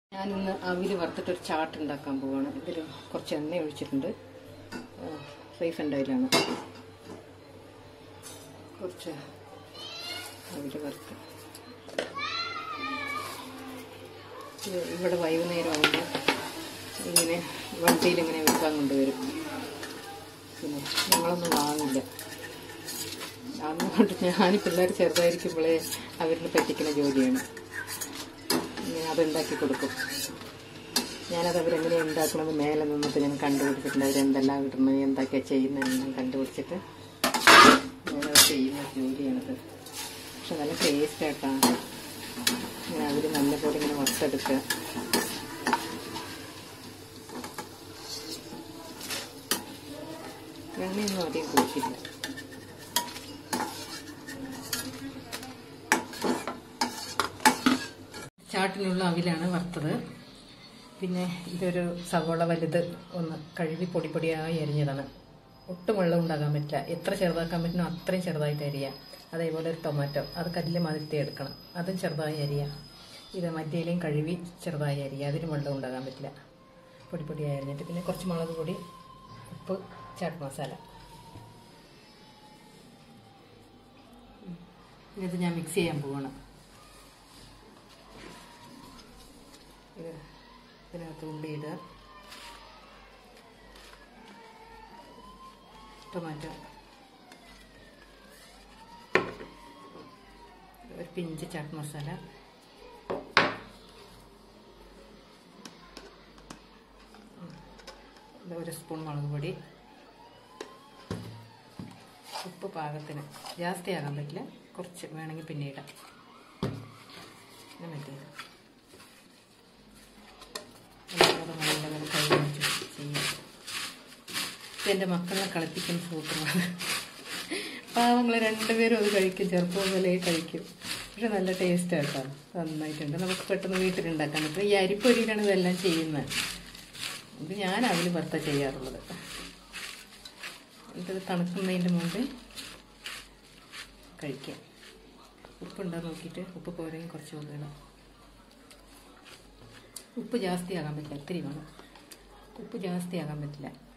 ഞാനിന്ന് അവിൽ വറുത്തിട്ടൊരു ചാട്ട് ഉണ്ടാക്കാൻ പോവാണ് ഇതിൽ കുറച്ച് എണ്ണ ഒഴിച്ചിട്ടുണ്ട് റൈഫൻ ഓയിലാണ് കുറച്ച് അവിൽ വറുത്ത് ഇത് ഇവിടെ വൈകുന്നേരം ആകുമ്പോൾ ഇങ്ങനെ വണ്ടിയിൽ ഇങ്ങനെ വിൽക്കാൻ കൊണ്ടുവരും പിന്നെ ഞങ്ങളൊന്നും വാങ്ങില്ല അതുകൊണ്ട് ഞാൻ പിള്ളേർ ചെറുതായിരിക്കുമ്പോഴേ അവരിൽ പറ്റിക്കുന്ന ജോലിയാണ് ഞാൻ അതുണ്ടാക്കി കൊടുക്കും ഞാനത് അവരെങ്ങനെ ഉണ്ടാക്കണമെന്ന് മേലെ നിന്നിട്ട് ഞാൻ കണ്ടുപിടിച്ചിട്ടുണ്ട് അവരെന്തെല്ലാം ഇടുന്നത് എന്തൊക്കെയാണ് ചെയ്യുന്നതെന്ന് കണ്ടുപിടിച്ചിട്ട് ഞാനത് ചെയ്യുന്ന ജോലിയാണത് പക്ഷെ നല്ല ടേസ്റ്റ് ആയിട്ടാണ് ഇങ്ങനെ അവർ നല്ലപോലെ ഇങ്ങനെ വറുത്തെടുക്കുക എണ്ണയൊന്നും അധികം കുടിച്ചില്ല ചാട്ടിനുള്ള അവിലാണ് വറുത്തത് പിന്നെ ഇതൊരു സവോള വലുത് ഒന്ന് കഴുകി പൊടി പൊടിയായി അരിഞ്ഞതാണ് ഒട്ടും വെള്ളം ഉണ്ടാകാൻ പറ്റില്ല എത്ര ചെറുതാക്കാൻ പറ്റുന്നോ അത്രയും ചെറുതായിട്ട് അരിയാം അതേപോലെ ഒരു ടൊമാറ്റോ അത് കല്ല് മതിർത്തി എടുക്കണം അതും ചെറുതായി അരിയാം ഇത് മറ്റേലും കഴുകി ചെറുതായി അരിയാം അതിന് വെള്ളം ഉണ്ടാകാൻ പറ്റില്ല പൊടി പൊടിയായി അരിഞ്ഞിട്ട് പിന്നെ കുറച്ച് മുളക് പൊടി ഉപ്പ് ചാട്ട് മസാല ഇത് ഞാൻ മിക്സ് ചെയ്യാൻ പോവാണ് ഇത് ഇതിനകത്ത് ഉള്ളി ഇടുക ടൊമാറ്റോ ഒരു പിഞ്ച് ചാട്ട് മസാല ഇത് ഒരു സ്പൂൺ മുളക് പൊടി ഉപ്പ് പാകത്തിന് ജാസ്തി ആകാൻ പറ്റില്ല കുറച്ച് വേണമെങ്കിൽ പിന്നെ ഇടാം പിന്നെ മറ്റേ അതുപോലെ നല്ലപോലെ കൈ വെച്ച് ചെയ്യും എൻ്റെ മക്കളെ കളിപ്പിക്കുന്ന സൂത്രമാണ് പാവങ്ങൾ രണ്ടുപേരും അത് കഴിക്കും ചെറുപ്പം മുതലേ കഴിക്കും പക്ഷെ നല്ല ടേസ്റ്റ് ആട്ടോ നന്നായിട്ടുണ്ട് നമുക്ക് പെട്ടെന്ന് വീട്ടിലുണ്ടാക്കാൻ പറ്റും ഈ അരിപ്പൊടിയിലാണ് ഇതെല്ലാം ചെയ്യുന്നത് ഇത് ഞാൻ അതിൽ ഭർത്ത ചെയ്യാറുള്ളത് ഇത് തണുക്കുന്നതിൻ്റെ മുമ്പ് കഴിക്കാം ഉപ്പുണ്ടോ നോക്കിയിട്ട് ഉപ്പ് പോരെങ്കിൽ കുറച്ച് വേണം ഉപ്പ് ജാസ്തി ആകാൻ പറ്റില്ല ഒത്തിരി വേണം ഉപ്പ് ജാസ്തി ആകാൻ പറ്റില്ല